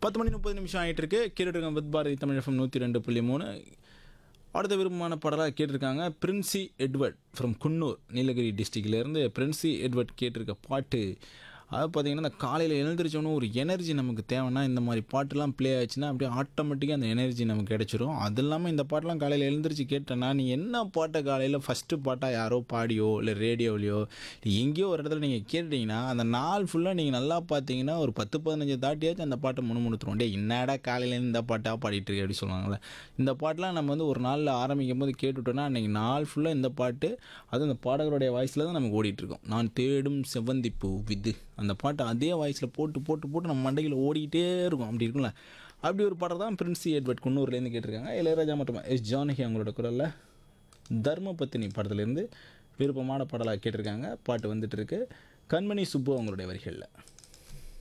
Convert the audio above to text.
பத்து மணி முப்பது நிமிஷம் ஆகிட்டு இருக்கு கேட்டுருக்கோம் வித் பாரதி தமிழ் எஃப்எம் நூற்றி ரெண்டு புள்ளி மூணு அடுத்த விருப்பமான பாடலாக கேட்டிருக்காங்க Princy Edward from Coonoor Nilgiri டிஸ்ட்ரிக்ட்லேருந்து பிரின்சி எட்வர்ட் கேட்டிருக்க பாட்டு அது பார்த்தீங்கன்னா இந்த காலையில் எழுந்திரிச்சோன்னு ஒரு எனர்ஜி நமக்கு தேவைன்னா இந்த மாதிரி பாட்டுலாம் ப்ளே ஆச்சுன்னா அப்படியே ஆட்டோமேட்டிக்காக அந்த எனர்ஜி நமக்கு கிடைச்சிரும் அது இல்லாமல் இந்த பாட்டெலாம் காலையில் எழுந்திரிச்சு கேட்டேன்னா நீ என்ன பாட்டை காலையில் ஃபஸ்ட்டு பாட்டாக யாரோ பாடியோ இல்லை ரேடியோலையோ எங்கேயோ ஒரு இடத்துல நீங்கள் கேட்டுட்டீங்கன்னா அந்த நாள் ஃபுல்லாக நீங்கள் நல்லா பார்த்தீங்கன்னா ஒரு பத்து பதினஞ்சு தாட்டியாச்சும் அந்த பாட்டை முணுமுணுத்துருவோம் டே என்னடா காலையில் இந்த பாட்டாக பாடிட்டு இருக்கு அப்படி சொல்லுவாங்கள்ல இந்த பாட்டெலாம் நம்ம வந்து ஒரு நாளில் ஆரம்பிக்கும் போது கேட்டுவிட்டோன்னா அன்றைக்கி நாள் ஃபுல்லாக இந்த பாட்டு அதுவும் இந்த பாடகருடைய வாய்ஸில் தான் நமக்கு ஓடிட்டுருக்கோம் நான் தேடும் செவந்திப்பூ விது அந்த பாட்டு அதே வாய்ஸில் போட்டு போட்டு போட்டு நம்ம மண்டையில் ஓடிக்கிட்டே இருக்கும் அப்படி இருக்கும்ல அப்படி ஒரு பாடல் தான் பிரின்சி எட்வர்ட் குன்னூர்லேருந்து கேட்டிருக்காங்க இளையராஜா மற்றும் எஸ் ஜானகி அவங்களோட குரலில் தர்மபத்தினி படத்துலேருந்து விருப்பமான பாடலாக கேட்டிருக்காங்க பாட்டு வந்துட்டு இருக்கு கண்மணி சுப்பு அவங்களுடைய வரிகளில்